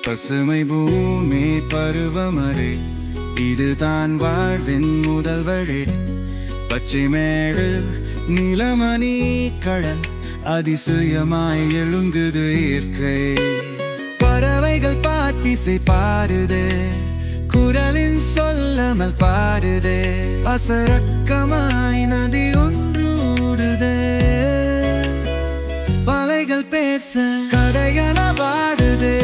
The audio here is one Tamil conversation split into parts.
பசுமை பூமி பருவமழை இதுதான் வாழ்வின் முதல் வழி பச்சை மேடு நிலமணி கடல் அதிசயமாய் எழுங்குது இயற்கை பறவைகள் பாட்டிசை பாடுதே குரலின் சொல்லாமல் பாடுதே அசரக்கமாய் நதி ஒன்று ஓடுதே வலைகள் பேச கடையன பாடுதே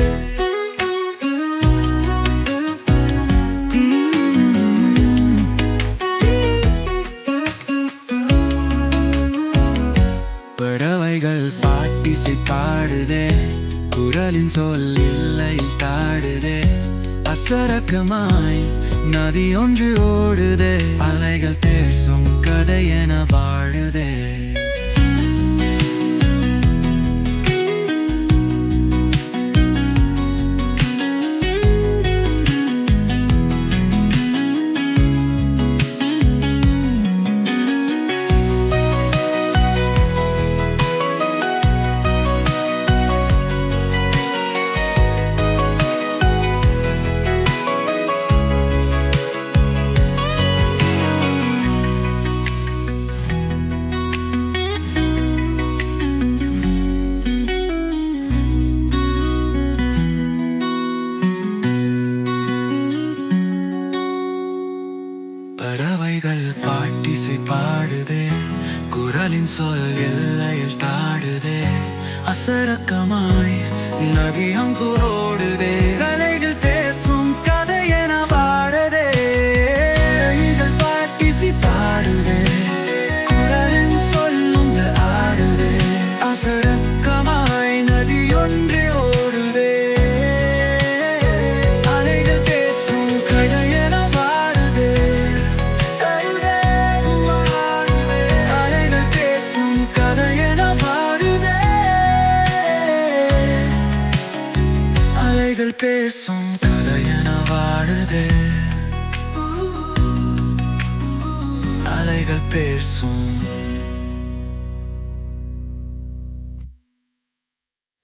பறவைகள் பாட்டிசை பாடுதே குரலின் சொல் இல்லை தாடுதே அசரக்கமாய் நதி ஒன்று ஓடுதே அலைகள் பேசும் கதை என வாழுதே பறவைகள் பாட்டிசை பாடுதே குரலின் சொல் எல்லையில் தாடுதே அசரக்கமாய் நதி அங்குரோடுதே கலைகள் பேசும் கதை என பாடுதே இதழ் பாட்டிசை பாடுதே குரலின் சொல்லும் ஆடுதே அசரக்கமாய் நதி ஒன்றே ஓடுதே அலைகள் பேசும் கதை என பாடுதே அலைகள் பேசும் கதை என பாடுதே அலைகள் பேசும் கதை என வாழுதே அலைகள் பேசும்